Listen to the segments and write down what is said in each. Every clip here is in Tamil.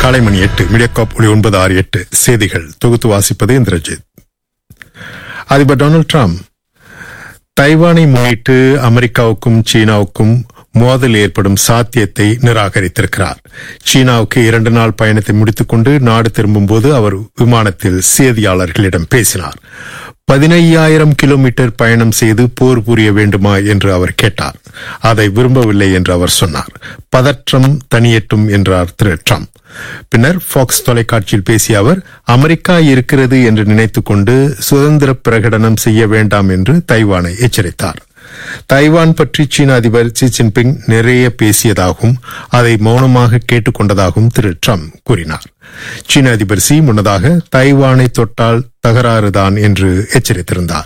காலை மணி எட்டு மீடியாகாப் ஒளி ஒன்பது ஆறு எட்டு செய்திகள் தொகுத்து வாசிப்பது இந்திரஜித் அதிபர் டொனால்ட் ட்ரம்ப் தைவானை முன்னிட்டு அமெரிக்காவுக்கும் சீனாவுக்கும் மோதல் ஏற்படும் சாத்தியத்தை நிராகரித்திருக்கிறார் சீனாவுக்கு இரண்டு நாள் பயணத்தை முடித்துக்கொண்டு நாடு திரும்பும்போது அவர் விமானத்தில் செய்தியாளர்களிடம் பேசினார் பதினையாயிரம் கிலோமீட்டர் பயணம் செய்து போர் புரிய வேண்டுமா என்று அவர் கேட்டார் அதை விரும்பவில்லை என்று அவர் சொன்னார் பதற்றம் தனியட்டும் என்றார் திரு ட்ரம்ப் பின்னர் பாக்ஸ் தொலைக்காட்சியில் பேசிய அவர் அமெரிக்கா இருக்கிறது என்று நினைத்துக் கொண்டு சுதந்திர பிரகடனம் செய்ய வேண்டாம் என்று தைவானை எச்சரித்தார் தைவான் பற்றி சீன அதிபர் ஜி ஜின்பிங் நிறைய பேசியதாகவும் அதை மௌனமாக கேட்டுக்கொண்டதாகவும் திரு ட்ரம்ப் கூறினார் சீன அதிபர் சி முன்னதாக தைவானை தொட்டால் தகராறுதான் என்று எச்சரித்திருந்தார்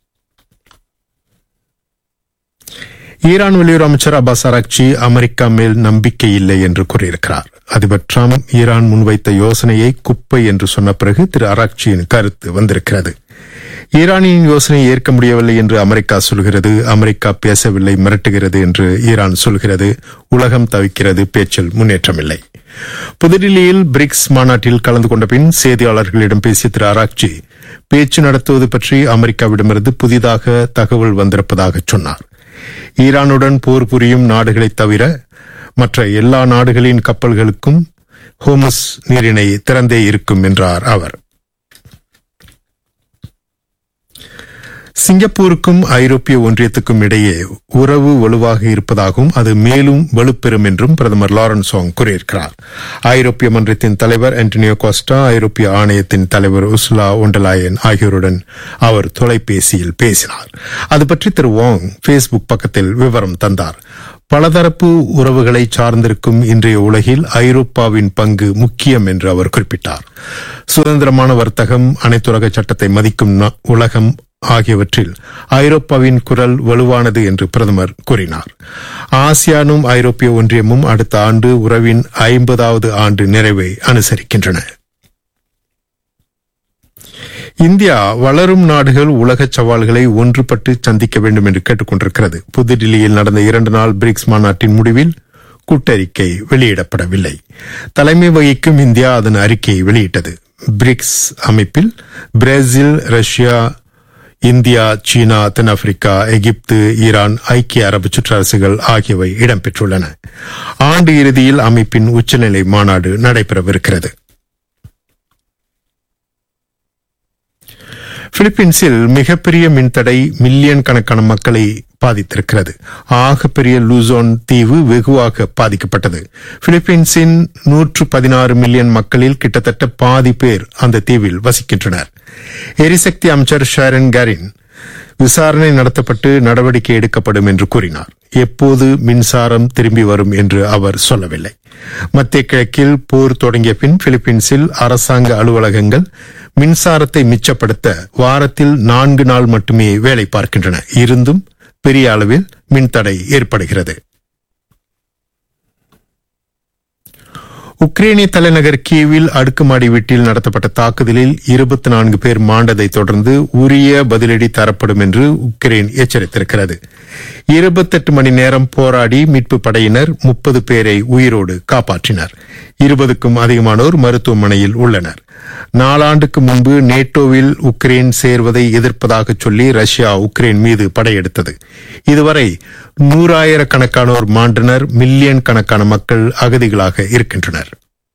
ஈரான் வெளியுறவு அமைச்சர் அப்பாஸ் அராக்சி அமெரிக்கா மேல் நம்பிக்கை இல்லை என்று கூறியிருக்கிறார் அதிபர் ட்ரம்ப் ஈரான் முன்வைத்த யோசனையை குப்பை என்று சொன்ன பிறகு திரு அராக்சியின் கருத்து வந்திருக்கிறது ஈரானின் யோசனையை ஏற்க முடியவில்லை என்று அமெரிக்கா சொல்கிறது அமெரிக்கா பேசவில்லை மிரட்டுகிறது என்று ஈரான் சொல்கிறது உலகம் தவிக்கிறது பேச்சில் முன்னேற்றமில்லை புதுடில்லியில் பிரிக்ஸ் மாநாட்டில் கலந்து கொண்ட பின் செய்தியாளர்களிடம் பேசிய திரு அராக்சி பேச்சு நடத்துவது பற்றி அமெரிக்காவிடமிருந்து புதிதாக தகவல் வந்திருப்பதாக சொன்னார் ஈரானுடன் போர் புரியும் நாடுகளை தவிர மற்ற எல்லா நாடுகளின் கப்பல்களுக்கும் ஹோமஸ் நீரிணை திறந்தே இருக்கும் என்றார் அவர் சிங்கப்பூருக்கும் ஐரோப்பிய ஒன்றியத்துக்கும் இடையே உறவு வலுவாக இருப்பதாகவும் அது மேலும் வலுப்பெறும் என்றும் பிரதமர் லாரன்ஸ் சாங் கூறியிருக்கிறார் ஐரோப்பிய மன்றத்தின் தலைவர் ஆண்டனியோ கோஸ்டா ஐரோப்பிய ஆணையத்தின் தலைவர் உசுலா ஒண்டலாயன் ஆகியோருடன் அவர் தொலைபேசியில் பேசினார் அது பற்றி திரு வாங் பேஸ்புக் பக்கத்தில் விவரம் தந்தார் பலதரப்பு உறவுகளை சார்ந்திருக்கும் இன்றைய உலகில் ஐரோப்பாவின் பங்கு முக்கியம் என்று அவர் குறிப்பிட்டார் சுதந்திரமான வர்த்தகம் அனைத்துலக சட்டத்தை மதிக்கும் உலகம் ஆகியவற்றில் ஐரோப்பாவின் குரல் வலுவானது என்று பிரதமர் கூறினார் ஆசியானும் ஐரோப்பிய ஒன்றியமும் அடுத்த ஆண்டு உறவின் ஐம்பதாவது ஆண்டு நிறைவை அனுசரிக்கின்றன இந்தியா வளரும் நாடுகள் உலக சவால்களை ஒன்றுபட்டு சந்திக்க வேண்டும் என்று கேட்டுக் கொண்டிருக்கிறது புதுடில்லியில் நடந்த இரண்டு நாள் பிரிக்ஸ் மாநாட்டின் முடிவில் கூட்டறிக்கை வெளியிடப்படவில்லை தலைமை வகிக்கும் இந்தியா அதன் அறிக்கையை வெளியிட்டது பிரிக்ஸ் அமைப்பில் பிரேசில் ரஷ்யா இந்தியா சீனா தென்னாப்பிரிக்கா எகிப்து ஈரான் ஐக்கிய அரபு சுற்றரசுகள் ஆகியவை இடம்பெற்றுள்ளன ஆண்டு இறுதியில் அமைப்பின் உச்சநிலை மாநாடு நடைபெறவிருக்கிறது பிலிப்பீன்ஸில் மிகப்பெரிய மின்தடை மில்லியன் கணக்கான மக்களை பாதித்திருக்கிறது ஆகப்பெரிய லூசோன் தீவு வெகுவாக பாதிக்கப்பட்டது பிலிப்பீன்ஸின் நூற்று பதினாறு மில்லியன் மக்களில் கிட்டத்தட்ட பாதி பேர் அந்த தீவில் வசிக்கின்றனர் எரிசக்தி அமைச்சர் ஷாரன் கேரின் விசாரணை நடத்தப்பட்டு நடவடிக்கை எடுக்கப்படும் என்று கூறினார் எப்போது மின்சாரம் திரும்பி வரும் என்று அவர் சொல்லவில்லை மத்திய கிழக்கில் போர் தொடங்கிய பின் பிலிப்பீன்ஸில் அரசாங்க அலுவலகங்கள் மின்சாரத்தை மிச்சப்படுத்த வாரத்தில் நான்கு நாள் மட்டுமே வேலை பார்க்கின்றன இருந்தும் பெரிய அளவில் மின்தடை ஏற்படுகிறது உக்ரைனிய தலைநகர் கீவில் அடுக்குமாடி வீட்டில் நடத்தப்பட்ட தாக்குதலில் இருபத்தி நான்கு பேர் மாண்டதை தொடர்ந்து உரிய பதிலடி தரப்படும் என்று உக்ரைன் எச்சரித்திருக்கிறது இருபத்தெட்டு மணி நேரம் போராடி மீட்பு படையினர் முப்பது பேரை உயிரோடு காப்பாற்றினர் இருபதுக்கும் அதிகமானோர் மருத்துவமனையில் உள்ளனர் நாலாண்டுக்கு முன்பு நேட்டோவில் உக்ரைன் சேர்வதை எதிர்ப்பதாக சொல்லி ரஷ்யா உக்ரைன் மீது படையெடுத்தது இதுவரை நூறாயிரக்கணக்கானோர் மாண்டனர் மில்லியன் கணக்கான மக்கள் அகதிகளாக இருக்கின்றனர்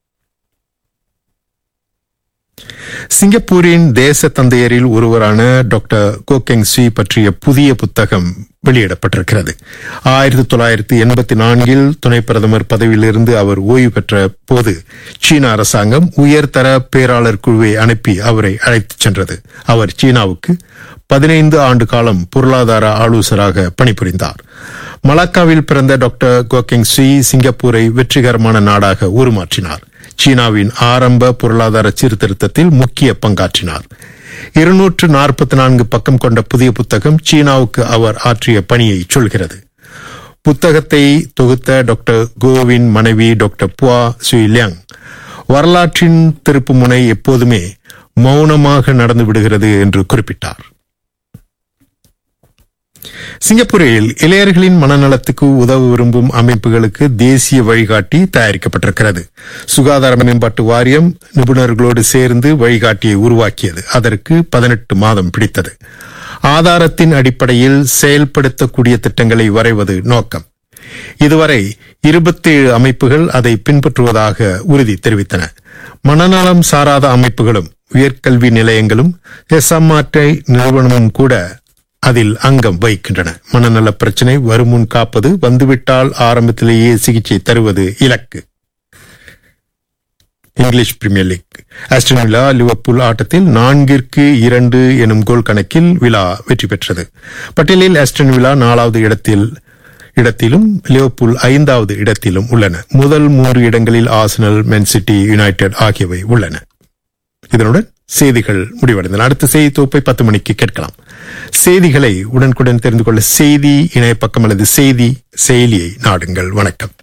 சிங்கப்பூரின் தேச தந்தையரில் ஒருவரான டாக்டர் கோகெங் சி பற்றிய புதிய புத்தகம் வெளியிடப்பட்டிருக்கிறது ஆயிரத்தி தொள்ளாயிரத்தி எண்பத்தி நான்கில் துணை பிரதமர் பதவியிலிருந்து அவர் ஓய்வு பெற்ற போது சீன அரசாங்கம் உயர்தர பேராளர் குழுவை அனுப்பி அவரை அழைத்துச் சென்றது அவர் சீனாவுக்கு பதினைந்து ஆண்டு காலம் பொருளாதார ஆலோசராக பணிபுரிந்தார் மலாக்காவில் பிறந்த டாக்டர் கோகெங் சி சிங்கப்பூரை வெற்றிகரமான நாடாக உருமாற்றினார் சீனாவின் ஆரம்ப பொருளாதார சீர்திருத்தத்தில் முக்கிய பங்காற்றினார் இருநூற்று நாற்பத்தி நான்கு பக்கம் கொண்ட புதிய புத்தகம் சீனாவுக்கு அவர் ஆற்றிய பணியை சொல்கிறது புத்தகத்தை தொகுத்த டாக்டர் கோவின் மனைவி டாக்டர் புவா சுயிலியாங் வரலாற்றின் திருப்புமுனை எப்போதுமே மௌனமாக நடந்து விடுகிறது என்று குறிப்பிட்டார் சிங்கப்பூரில் இளையர்களின் மனநலத்துக்கு உதவ விரும்பும் அமைப்புகளுக்கு தேசிய வழிகாட்டி தயாரிக்கப்பட்டிருக்கிறது சுகாதார மேம்பாட்டு வாரியம் நிபுணர்களோடு சேர்ந்து வழிகாட்டியை உருவாக்கியது அதற்கு பதினெட்டு மாதம் பிடித்தது ஆதாரத்தின் அடிப்படையில் செயல்படுத்தக்கூடிய திட்டங்களை வரைவது நோக்கம் இதுவரை இருபத்தேழு அமைப்புகள் அதை பின்பற்றுவதாக உறுதி தெரிவித்தன மனநலம் சாராத அமைப்புகளும் உயர்கல்வி நிலையங்களும் எஸ்எம்ஆர்டி நிறுவனமும் கூட அதில் அங்கம் வகிக்கின்றன மனநல பிரச்சினை வருமுன் காப்பது வந்துவிட்டால் ஆரம்பத்திலேயே சிகிச்சை தருவது இலக்கு English Premier League Aston Villa Liverpool ஆட்டத்தில் நான்கிற்கு இரண்டு எனும் கோல் கணக்கில் விழா வெற்றி பெற்றது பட்டியலில் ஆஸ்டன் விழா நாலாவது இடத்தில் இடத்திலும் லிவர்பூல் ஐந்தாவது இடத்திலும் உள்ளன முதல் மூன்று இடங்களில் ஆர்சனல் மென்சிட்டி யுனைடெட் ஆகியவை உள்ளன இதனுடன் செய்திகள் முடிவடைந்தன அடுத்த செய்தி தொகுப்பை பத்து மணிக்கு கேட்கலாம் செய்திகளை உடனுக்குடன் தெரிந்து கொள்ள செய்தி இணையப்பக்கம் அல்லது செய்தி செயலியை நாடுங்கள் வணக்கம்